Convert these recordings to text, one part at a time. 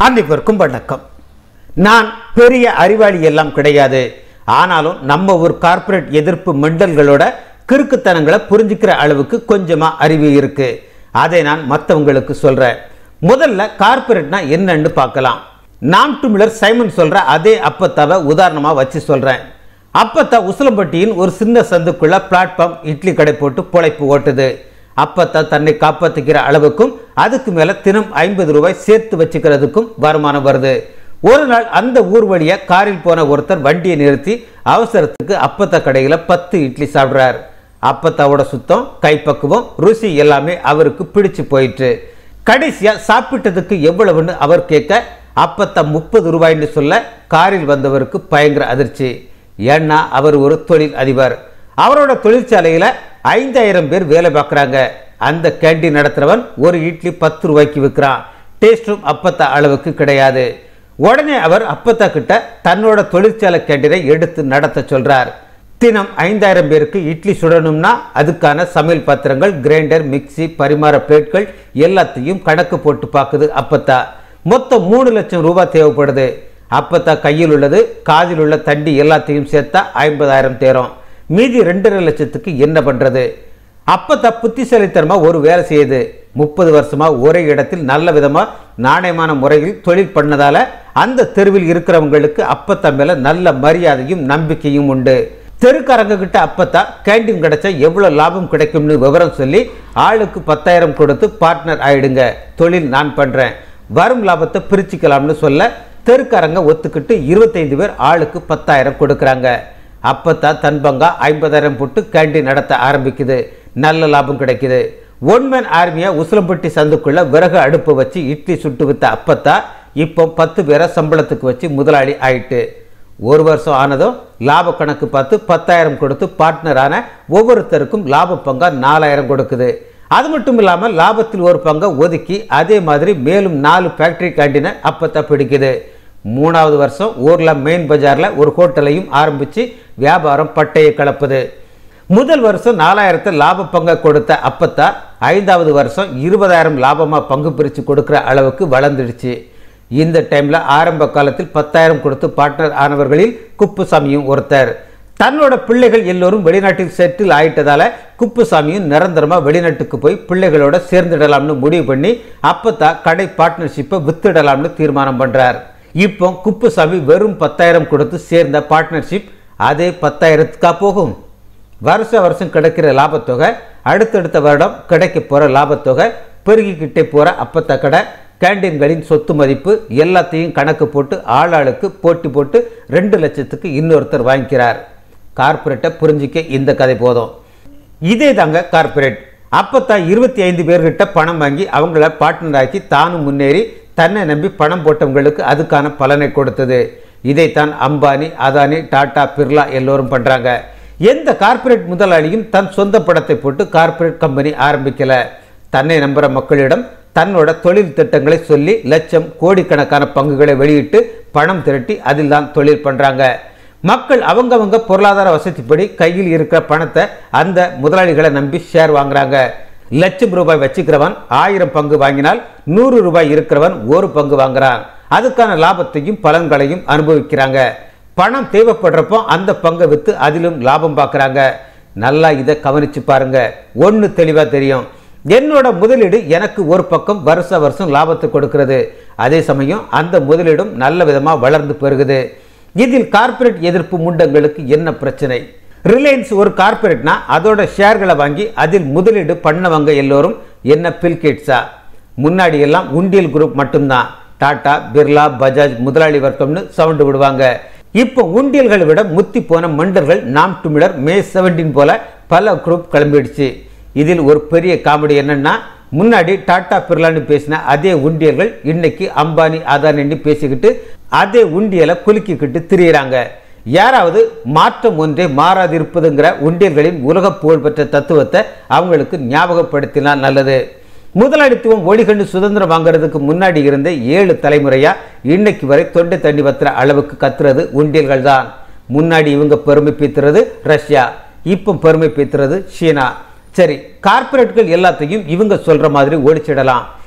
அனைவருக்கும் வணக்கம் நான் பெரிய அறிவாளி எல்லாம் கிடையாது ஆனாலும் நம்ம ஒரு கார்ப்பரேட் எதிர்ப்பு மெண்டல்களோட கிறுக்குத்தனங்களை புரிஞ்சுக்கிற அளவுக்கு கொஞ்சமா அறிவு இருக்கு அதை நான் மற்றவங்களுக்கு சொல்றேன் முதல்ல கார்ப்பரேட்னா என்னன்னு பார்க்கலாம் நாம் டுமிலர் சைமன் சொல்ற அதே அப்பத்தாவை உதாரணமா வச்சு சொல்றேன் அப்பத்தா உசிலம்பட்டியின் ஒரு சின்ன சந்துக்குள்ள பிளாட்ஃபார்ம் இட்லி கடை போட்டு பொழைப்பு ஓட்டுது அப்பத்தா தன்னை காப்பாத்திக்கிற அளவுக்கும் அதுக்கு மேல தினம் ஐம்பது ரூபாய் சேர்த்து வச்சுக்கிறதுக்கும் வருமானம் வருது ஒரு நாள் அந்த ஊர் வழியா காரில் போன ஒருத்தர் வண்டியை நிறுத்தி அவசரத்துக்கு அப்பத்தா கடையில பத்து இட்லி சாப்பிடுறார் அப்பத்தாவோட சுத்தம் கைப்பக்குவம் ருசி எல்லாமே அவருக்கு பிடிச்சு போயிட்டு கடைசியா சாப்பிட்டதுக்கு எவ்வளவுன்னு அவர் கேட்க அப்பத்தா முப்பது ரூபாய்ன்னு சொல்ல காரில் வந்தவருக்கு பயங்கர அதிர்ச்சி ஏன்னா அவர் ஒரு தொழில் அதிபர் அவரோட தொழிற்சாலையில ஐந்தாயிரம் பேர் வேலை பார்க்குறாங்க அந்த கேண்டீன் நடத்துறவன் ஒரு இட்லி பத்து ரூபாய்க்கு விற்கிறான் டேஸ்டும் அப்பத்தா அளவுக்கு கிடையாது உடனே அவர் அப்பத்தா கிட்ட தன்னோட தொழிற்சாலை கேண்டீனை எடுத்து நடத்த சொல்றார் தினம் ஐந்தாயிரம் பேருக்கு இட்லி சுடணும்னா அதுக்கான சமையல் பாத்திரங்கள் கிரைண்டர் மிக்ஸி பரிமாற பிளேட்கள் எல்லாத்தையும் கணக்கு போட்டு பார்க்குது அப்பத்தா மொத்தம் மூணு லட்சம் ரூபாய் தேவைப்படுது அப்பத்தா கையில் உள்ளது காதில் உள்ள தண்டி எல்லாத்தையும் சேர்த்தா ஐம்பதாயிரம் தேரும் மீதி ரெண்டரை லட்சத்துக்கு என்ன பண்றது அப்பத்தா புத்திசாலித்தனமா ஒரு வேலை செய்யுது முப்பது வருஷமா ஒரே இடத்தில் நல்ல விதமா நாணயமான முறையில் தொழில் பண்ணதால அந்த தெருவில் இருக்கிறவங்களுக்கு அப்பத்தா மேல நல்ல மரியாதையும் நம்பிக்கையும் உண்டு தெருக்காரங்க கிட்ட அப்பத்தா கேண்டீன் கிடைச்சா எவ்வளவு லாபம் கிடைக்கும்னு விவரம் சொல்லி ஆளுக்கு பத்தாயிரம் கொடுத்து பார்ட்னர் ஆயிடுங்க தொழில் நான் பண்றேன் வரும் லாபத்தை பிரிச்சுக்கலாம்னு சொல்ல தெருக்காரங்க ஒத்துக்கிட்டு இருபத்தைந்து பேர் ஆளுக்கு பத்தாயிரம் கொடுக்குறாங்க அப்பத்தா தன் பங்கா ஐம்பதாயிரம் போட்டு கேண்டீன் நடத்த ஆரம்பிக்குது நல்ல லாபம் கிடைக்குது ஒன்மேன் ஆர்மியா உசிலம்பட்டி சந்துக்குள்ள விறகு அடுப்பு வச்சு இட்லி சுட்டு வித்த அப்பத்தா இப்போ பத்து பேரை சம்பளத்துக்கு வச்சு முதலாளி ஆயிட்டு ஒரு வருஷம் ஆனதும் லாப கணக்கு பார்த்து பத்தாயிரம் கொடுத்து பார்ட்னரான ஒவ்வொருத்தருக்கும் லாப பங்கா நாலாயிரம் கொடுக்குது அது மட்டும் இல்லாமல் லாபத்தில் ஒரு பங்கை ஒதுக்கி அதே மாதிரி மேலும் நாலு ஃபேக்டரி கேண்டீனை அப்பத்தா பிடிக்குது மூணாவது வருஷம் ஊரில் மெயின் பஜாரில் ஒரு ஹோட்டலையும் ஆரம்பித்து வியாபாரம் பட்டையை கலப்புது முதல் வருஷம் நாலாயிரத்தை லாப பங்கை கொடுத்த அப்பத்தா ஐந்தாவது வருஷம் இருபதாயிரம் லாபமாக பங்கு பிரித்து கொடுக்குற அளவுக்கு வளர்ந்துடுச்சு இந்த டைமில் ஆரம்ப காலத்தில் பத்தாயிரம் கொடுத்து பார்ட்னர் ஆனவர்களில் குப்புசாமியும் ஒருத்தர் தன்னோட பிள்ளைகள் எல்லோரும் வெளிநாட்டில் செட்டில் ஆயிட்டதால குப்புசாமியும் நிரந்தரமா வெளிநாட்டுக்கு போய் பிள்ளைகளோட சேர்ந்துடலாம்னு முடிவு பண்ணி அப்பத்தா கடை பார்ட்னர்ஷிப்பை வித்துடலாம்னு தீர்மானம் பண்றார் இப்போ குப்புசாமி வெறும் பத்தாயிரம் கொடுத்து சேர்ந்த பார்ட்னர்ஷிப் அதே பத்தாயிரத்துக்கா போகும் வருஷ வருஷம் கிடைக்கிற லாபத்தொகை அடுத்தடுத்த வருடம் கிடைக்க போற லாபத்தொகை பெருகிக்கிட்டே போற அப்பத்தா கடை கேண்டீன்களின் சொத்து மதிப்பு எல்லாத்தையும் கணக்கு போட்டு ஆளாளுக்கு போட்டி போட்டு ரெண்டு லட்சத்துக்கு இன்னொருத்தர் வாங்கிக்கிறார் கார்ப்பரேட்டை புரிஞ்சிக்க இந்த கதை போதும் இதே தாங்க கார்ப்பரேட் அப்பத்தான் இருபத்தி ஐந்து பேர்கிட்ட பணம் வாங்கி அவங்கள பார்ட்னர் ஆக்கி தானும் முன்னேறி தன்னை நம்பி பணம் போட்டவங்களுக்கு அதுக்கான பலனை கொடுத்தது இதைத்தான் அம்பானி அதானி டாடா பிர்லா எல்லோரும் பண்றாங்க எந்த கார்ப்பரேட் முதலாளியும் தன் சொந்த படத்தை போட்டு கார்ப்பரேட் கம்பெனி ஆரம்பிக்கல தன்னை நம்புற மக்களிடம் தன்னோட தொழில் திட்டங்களை சொல்லி லட்சம் கோடிக்கணக்கான பங்குகளை வெளியிட்டு பணம் திரட்டி அதில் தான் தொழில் பண்றாங்க மக்கள் அவங்கவங்க பொருளாதார வசதிப்படி கையில் இருக்கிற பணத்தை அந்த முதலாளிகளை நம்பி ஷேர் வாங்குறாங்க லட்சம் ரூபாய் வச்சுக்கிறவன் ஆயிரம் பங்கு வாங்கினால் நூறு ரூபாய் இருக்கிறவன் ஒரு பங்கு வாங்குறான் அதுக்கான லாபத்தையும் பலன்களையும் அனுபவிக்கிறாங்க பணம் தேவைப்படுறப்போ அந்த பங்கை வித்து அதிலும் லாபம் பார்க்குறாங்க நல்லா இதை கவனிச்சு பாருங்க ஒன்று தெளிவாக தெரியும் என்னோட முதலீடு எனக்கு ஒரு பக்கம் வருஷ வருஷம் லாபத்தை கொடுக்கிறது அதே சமயம் அந்த முதலீடும் நல்ல விதமாக வளர்ந்து பெருகுது இதில் கார்ப்பரேட் எதிர்ப்பு முண்டங்களுக்கு என்ன பிரச்சனை ரிலையன்ஸ் ஒரு கார்ப்பரேட்னா அதோட ஷேர்களை வாங்கி அதில் முதலீடு பண்ணவங்க எல்லோரும் என்ன பில்கேட்ஸா முன்னாடி எல்லாம் உண்டியல் குரூப் மட்டும்தான் டாடா பிர்லா பஜாஜ் முதலாளி வர்க்கம்னு சவுண்டு விடுவாங்க இப்போ உண்டியல்களை விட முத்தி போன மண்டர்கள் நாம் டுமிடர் மே செவன்டீன் போல பல குரூப் கிளம்பிடுச்சு இதில் ஒரு பெரிய காமெடி என்னன்னா முன்னாடி டாடா பிர்லான்னு பேசின அதே உண்டியல்கள் இன்னைக்கு அம்பானி அதானின்னு பேசிக்கிட்டு அதே உண்டியலை குலுக்கிக்கிட்டு திரியிறாங்க யாராவது மாற்றம் ஒன்றே மாறாதிருப்பதுங்கிற உண்டியல்களின் உலக புகழ்பெற்ற தத்துவத்தை அவங்களுக்கு ஞாபகப்படுத்தினால் நல்லது முதலாளித்துவம் ஒளிகண்டு சுதந்திரம் வாங்குறதுக்கு முன்னாடி இருந்த ஏழு தலைமுறையா இன்னைக்கு வரை தொண்டை தண்ணி வத்துற அளவுக்கு கத்துறது உண்டியல்கள் தான் முன்னாடி இவங்க பெருமை பீத்துறது ரஷ்யா இப்போ பெருமை பீத்துறது சீனா சரி கார்ப்பரேட்கள் எல்லாத்தையும் இவங்க சொல்ற மாதிரி ஒழிச்சிடலாம்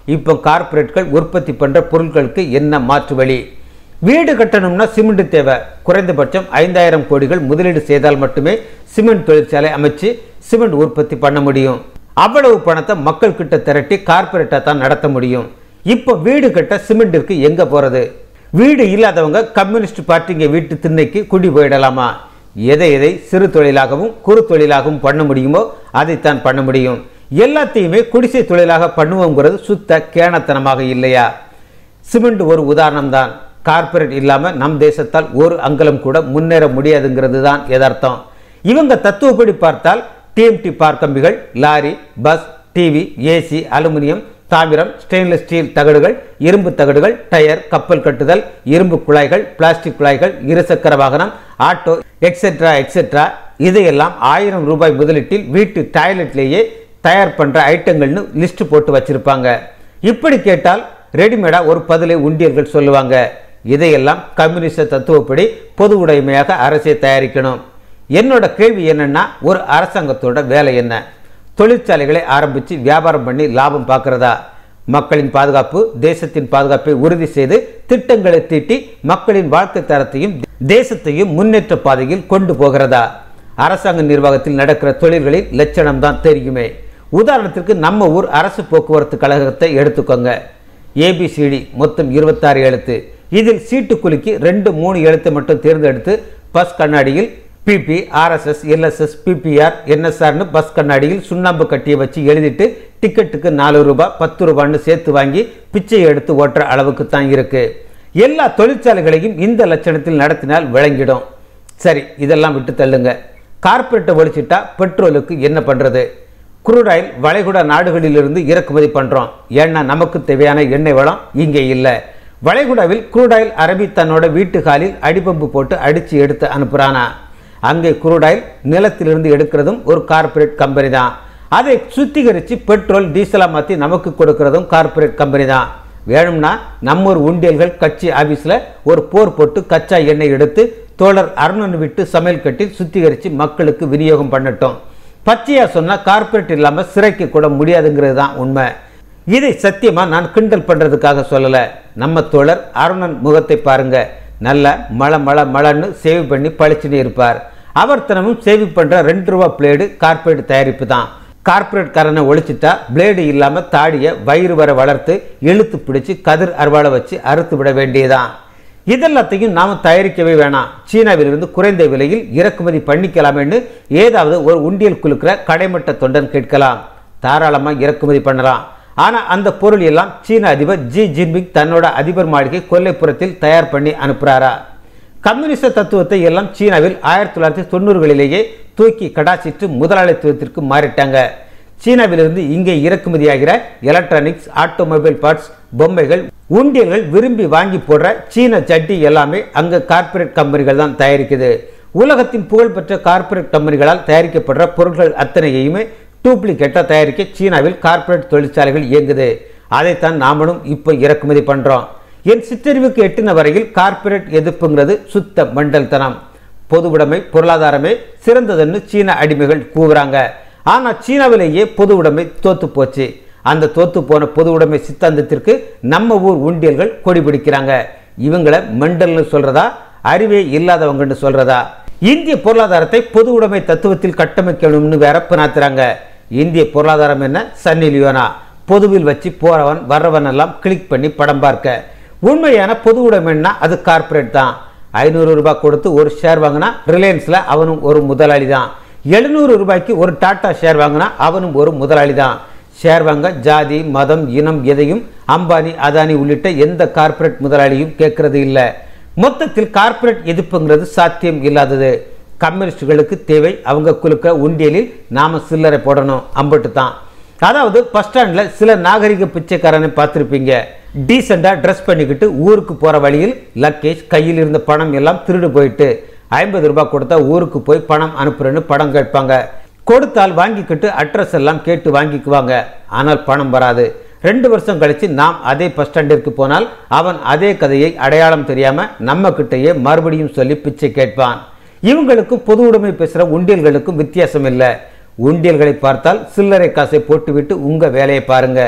இப்போ கார்ப்பரேட்கள் உற்பத்தி பண்ற பொருட்களுக்கு என்ன மாற்று வழி வீடு கட்டணும்னா சிமெண்ட் தேவை குறைந்தபட்சம் ஐந்தாயிரம் கோடிகள் முதலீடு செய்தால் மட்டுமே சிமெண்ட் தொழிற்சாலை அமைச்சு சிமெண்ட் உற்பத்தி பண்ண முடியும் அவ்வளவு பணத்தை மக்கள் கிட்ட திரட்டி கார்ப்பரேட்டா தான் நடத்த முடியும் இப்போ வீடு கட்ட சிமெண்டிற்கு எங்க போறது வீடு இல்லாதவங்க கம்யூனிஸ்ட் பார்ட்டிங்க வீட்டு திண்ணைக்கு குடி போயிடலாமா எதை எதை சிறு தொழிலாகவும் குறு தொழிலாகவும் பண்ண முடியுமோ அதைத்தான் பண்ண முடியும் எல்லாத்தையுமே குடிசை தொழிலாக பண்ணுவோங்கிறது சுத்த கேணத்தனமாக இல்லையா சிமெண்ட் ஒரு உதாரணம் தான் கார்ப்பரேட் இல்லாமல் நம் தேசத்தால் ஒரு அங்கலம் கூட முன்னேற முடியாதுங்கிறது தான் எதார்த்தம் இவங்க தத்துவப்படி பார்த்தால் டிஎம்டி பார் கம்பிகள் lorry bus TV AC aluminium தாமிரம் ஸ்டெயின்லெஸ் ஸ்டீல் தகடுகள் இரும்பு தகடுகள் டயர் கப்பல் கட்டுதல் இரும்பு குழாய்கள் பிளாஸ்டிக் குழாய்கள் இருசக்கர வாகனம் ஆட்டோ எக்ஸெட்ரா எக்ஸெட்ரா இதையெல்லாம் ஆயிரம் ரூபாய் முதலீட்டில் வீட்டு டாய்லெட்லேயே தயார் பண்ணுற ஐட்டங்கள்னு லிஸ்ட் போட்டு வச்சிருப்பாங்க இப்படி கேட்டால் ரெடிமேடா ஒரு பதிலை உண்டியல்கள் சொல்லுவாங்க இதையெல்லாம் கம்யூனிஸ்ட தத்துவப்படி பொது உடைமையாக அரசே தயாரிக்கணும் என்னோட கேள்வி என்னன்னா ஒரு அரசாங்கத்தோட வேலை என்ன தொழிற்சாலைகளை ஆரம்பித்து வியாபாரம் பண்ணி லாபம் பார்க்கறதா மக்களின் பாதுகாப்பு தேசத்தின் பாதுகாப்பை உறுதி செய்து திட்டங்களை தீட்டி மக்களின் வாழ்க்கை தரத்தையும் தேசத்தையும் முன்னேற்ற பாதையில் கொண்டு போகிறதா அரசாங்க நிர்வாகத்தில் நடக்கிற தொழில்களில் லட்சணம் தான் தெரியுமே உதாரணத்திற்கு நம்ம ஊர் அரசு போக்குவரத்து கழகத்தை எடுத்துக்கோங்க ஏபிசிடி மொத்தம் இருபத்தாறு எழுத்து இதில் சீட்டு குலுக்கி ரெண்டு மூணு எழுத்தை மட்டும் தேர்ந்தெடுத்து பஸ் கண்ணாடியில் பிபி ஆர்எஸ்எஸ் எல்எஸ்எஸ் பிபிஆர் என்எஸ்ஆர்னு பஸ் கண்ணாடியில் சுண்ணாம்பு கட்டியை வச்சு எழுதிட்டு டிக்கெட்டுக்கு நாலு ரூபாய் பத்து ரூபான்னு சேர்த்து வாங்கி பிச்சை எடுத்து ஓட்டுற அளவுக்கு தான் இருக்கு எல்லா தொழிற்சாலைகளையும் இந்த லட்சணத்தில் நடத்தினால் விளங்கிடும் சரி இதெல்லாம் விட்டு தள்ளுங்க கார்ப்பரேட்டை ஒழிச்சிட்டா பெட்ரோலுக்கு என்ன பண்றது குரூட் ஆயில் வளைகுடா நாடுகளிலிருந்து இறக்குமதி பண்றோம் ஏன்னா நமக்கு தேவையான எண்ணெய் வளம் இங்கே இல்லை வளைகுடாவில் குரூட் ஆயில் அரபி தன்னோட வீட்டு காலில் அடிபம்பு போட்டு அடிச்சு எடுத்து அனுப்புறானா அங்கே குரூட் ஆயில் நிலத்திலிருந்து எடுக்கிறதும் ஒரு கார்ப்பரேட் கம்பெனி தான் அதை சுத்திகரித்து பெட்ரோல் டீசலா மாற்றி நமக்கு கொடுக்கறதும் கார்ப்பரேட் கம்பெனி தான் வேணும்னா நம்ம ஒரு உண்டியல்கள் கட்சி ஆபீஸ்ல ஒரு போர் போட்டு கச்சா எண்ணெய் எடுத்து தோழர் அருணன் விட்டு சமையல் கட்டில் சுத்திகரித்து மக்களுக்கு விநியோகம் பண்ணட்டும் பச்சையா சொன்னா கார்ப்பரேட் இல்லாம சிறைக்கு கூட முடியாதுங்கிறது தான் உண்மை இதை சத்தியமா நான் கிண்டல் பண்றதுக்காக சொல்லல நம்ம தோழர் அருணன் முகத்தை பாருங்க நல்ல மழை மழை மழைன்னு சேவ் பண்ணி பழிச்சுட்டு இருப்பார் அவர் தினமும் சேவ் பண்ற ரெண்டு ரூபா பிளேடு கார்ப்பரேட் தயாரிப்பு தான் கார்ப்பரேட் காரனை ஒழிச்சிட்டா பிளேடு இல்லாம தாடியை வயிறு வர வளர்த்து இழுத்து பிடிச்சு கதிர் அருவாளை வச்சு அறுத்து விட வேண்டியதான் இதெல்லாத்தையும் நாம தயாரிக்கவே வேணாம் சீனாவிலிருந்து குறைந்த விலையில் இறக்குமதி பண்ணிக்கலாமேன்னு ஏதாவது ஒரு உண்டியல் குலுக்கிற கடைமட்ட தொண்டன் கேட்கலாம் தாராளமா இறக்குமதி பண்ணலாம் ஆனா அந்த பொருள் எல்லாம் சீன அதிபர் ஜி ஜின்பிங் தன்னோட அதிபர் மாளிகை கொல்லைப்புறத்தில் தயார் பண்ணி அனுப்புறாரா கம்யூனிச தத்துவத்தை எல்லாம் சீனாவில் ஆயிரத்தி தொள்ளாயிரத்தி தொண்ணூறுகளிலேயே தூக்கி கடாசிட்டு முதலாளித்துவத்திற்கு மாறிட்டாங்க சீனாவிலிருந்து இங்கே இறக்குமதியாகிற எலக்ட்ரானிக்ஸ் ஆட்டோமொபைல் பார்ட்ஸ் பொம்மைகள் உண்டியல்கள் விரும்பி வாங்கி போடுற சீன சட்டி எல்லாமே அங்க கார்ப்பரேட் கம்பெனிகள் தான் தயாரிக்குது உலகத்தின் புகழ்பெற்ற கார்ப்பரேட் கம்பெனிகளால் தயாரிக்கப்படுற பொருட்கள் அத்தனையுமே டூப்ளிகேட்டாக தயாரிக்க சீனாவில் கார்ப்பரேட் தொழிற்சாலைகள் இயங்குது அதைத்தான் நாமளும் இப்போ இறக்குமதி பண்றோம் என் சிற்றறிவுக்கு எட்டின வரையில் கார்ப்பரேட் எதிர்ப்புங்கிறது சுத்த மண்டல்தனம் பொதுவுடைமை பொருளாதாரமே சிறந்ததுன்னு சீன அடிமைகள் கூவுறாங்க ஆனா சீனாவிலேயே பொது உடைமை தோத்து போச்சு அந்த தோத்து போன பொது உடைமை சித்தாந்தத்திற்கு நம்ம ஊர் உண்டியல்கள் கொடி பிடிக்கிறாங்க இவங்களை மெண்டல்னு சொல்றதா அறிவே இல்லாதவங்கன்னு சொல்றதா இந்திய பொருளாதாரத்தை பொது உடைமை தத்துவத்தில் கட்டமைக்கணும்னு வேற பினாத்துறாங்க இந்திய பொருளாதாரம் என்ன சன்னி லியோனா பொதுவில் வச்சு போறவன் வர்றவன் எல்லாம் கிளிக் பண்ணி படம் பார்க்க உண்மையான பொது உடைமைன்னா அது கார்ப்பரேட் தான் ஐநூறு ரூபாய் கொடுத்து ஒரு ஷேர் வாங்கினா ரிலையன்ஸ்ல அவனும் ஒரு முதலாளி தான் எழுநூறு ரூபாய்க்கு ஒரு டாடா ஷேர் வாங்கினா அவனும் ஒரு முதலாளி தான் ஷேர் வாங்க ஜாதி மதம் இனம் எதையும் அம்பானி அதானி உள்ளிட்ட எந்த கார்ப்பரேட் முதலாளியும் கேட்கறது இல்லை மொத்தத்தில் கார்ப்பரேட் எதிர்ப்புங்கிறது சாத்தியம் இல்லாதது கம்யூனிஸ்டுகளுக்கு தேவை அவங்க குலுக்க உண்டியலில் நாம சில்லறை போடணும் அம்பட்டு தான் அதாவது பஸ் ஸ்டாண்டில் சில நாகரிக பிச்சைக்காரனை பார்த்துருப்பீங்க டீசெண்டாக ட்ரெஸ் பண்ணிக்கிட்டு ஊருக்கு போகிற வழியில் லக்கேஜ் கையில் இருந்த பணம் எல்லாம் திருடு போயிட்டு ஐம்பது ரூபாய் கொடுத்தா ஊருக்கு போய் பணம் அனுப்புறேன்னு பணம் கேட்பாங்க கொடுத்தால் வாங்கிக்கிட்டு அட்ரஸ் எல்லாம் கேட்டு வாங்கிக்குவாங்க ஆனால் பணம் வராது ரெண்டு வருஷம் கழிச்சு நாம் அதே பஸ் ஸ்டாண்டிற்கு போனால் அவன் அதே கதையை அடையாளம் தெரியாம நம்ம கிட்டேயே மறுபடியும் சொல்லி பிச்சை கேட்பான் இவங்களுக்கும் பொது உடைமை பேசுகிற உண்டியல்களுக்கும் வித்தியாசம் இல்லை உண்டியல்களை பார்த்தால் சில்லறை காசை போட்டுவிட்டு உங்க வேலையை பாருங்க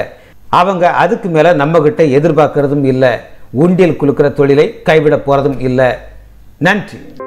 அவங்க அதுக்கு மேலே நம்மக்கிட்ட எதிர்பார்க்கறதும் இல்லை உண்டியல் குலுக்கிற தொழிலை கைவிட போகிறதும் இல்லை நன்றி